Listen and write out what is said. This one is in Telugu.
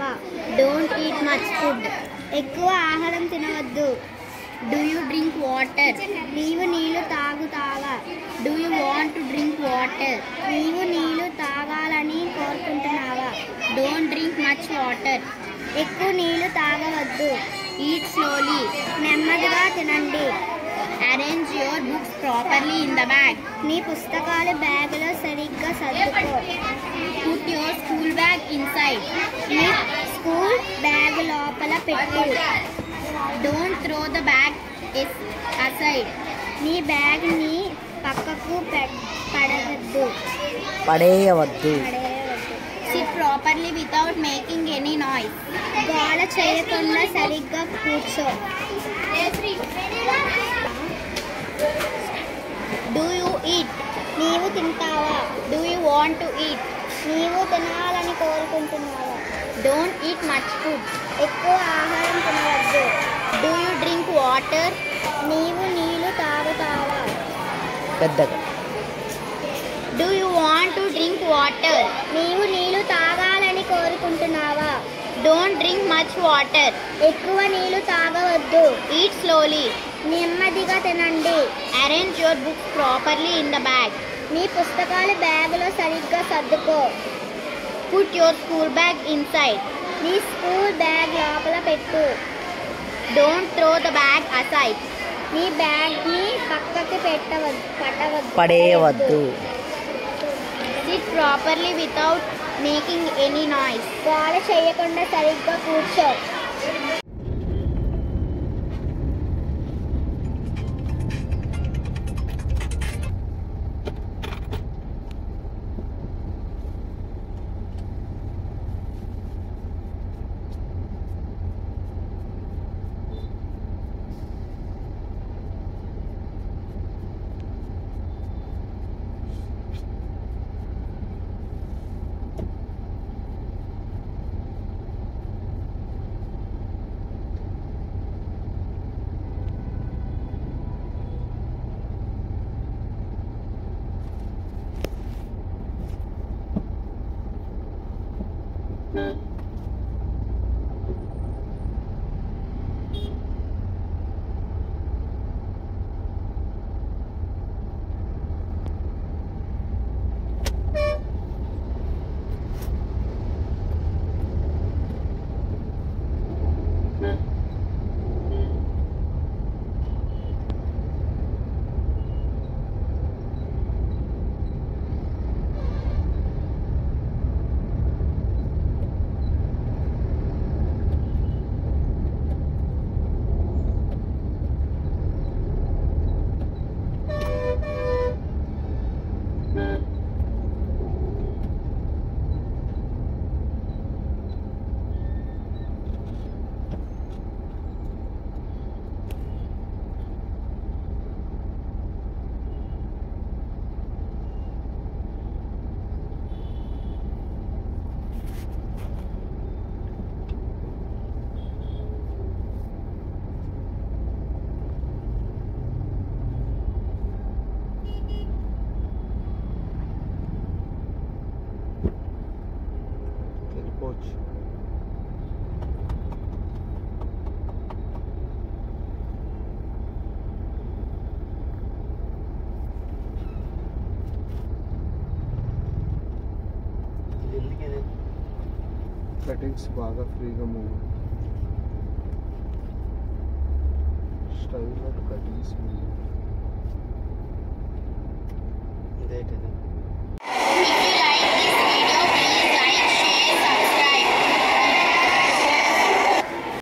తింటావా డోంట్ ఈట్ మచ్ ఫుడ్ ఎక్కువ ఆహారం తినవద్దు డూ యూ డ్రింక్ వాటర్ నీవు నీళ్ళు తాగుతావా do you want to drink water నీవు నీళ్ళు తాగాలని కోరుకుంటున్నావా డోంట్ డ్రింక్ మచ్ వాటర్ ఎక్కువ నీళ్ళు తాగవద్దు ఈట్ స్లోలీ నెమ్మదిగా తినండి arrange your books properly in the bag నీ పుస్తకాలు బ్యాగులో సరిగ్గా సర్దుకో put your school bag inside నీ స్కూల్ బ్యాగ్ లోపల పెట్టు don't throw the bag is aside నీ బ్యాగ్ని పక్కకు పె- పడవద్దు పడేయవద్దు sit properly without making any noise గోడ చేయకుండా సరిగ్గా కూర్చో డూ యూ ఈట్ నీవు తింటావా do you want to eat నీవు తినాలని కోరుకుంటున్నావా డోంట్ ఈట్ మచ్ ఫుడ్ ఎక్కువ ఆహారం తినవద్దు డూ యూ డ్రింక్ వాటర్ నీవు నీళ్ళు తాగుతావా పెద్దగా do you want to drink water నీవు నీళ్ళు తాగాలని కోరుకుంటున్నావా డోంట్ డ్రింక్ మచ్ వాటర్ ఎక్కువ నీళ్ళు తాగవద్దు ఈట్ స్లోలీ నెమ్మదిగా తినండి arrange your books properly in the bag మీ పుస్తకాలు బ్యాగులో సరిగ్గా సర్దుకో put your school bag inside నీ స్కూల్ బ్యాగ్ లోపల పెట్టు don't throw the bag aside నీ బ్యాగ్ని పక్కకి పెట్టవద్దు పట్టవద్దు పడేయవద్దు sit properly without making any noise గోల చేయకుండా సరిగ్గా కూర్చో వెళ్ళిపోవచ్చు ఇది ఎందుకు ఇది కటింగ్స్ బాగా ఫ్రీగా మూవ్ స్టైల్ కటింగ్స్ ఇదేంటిది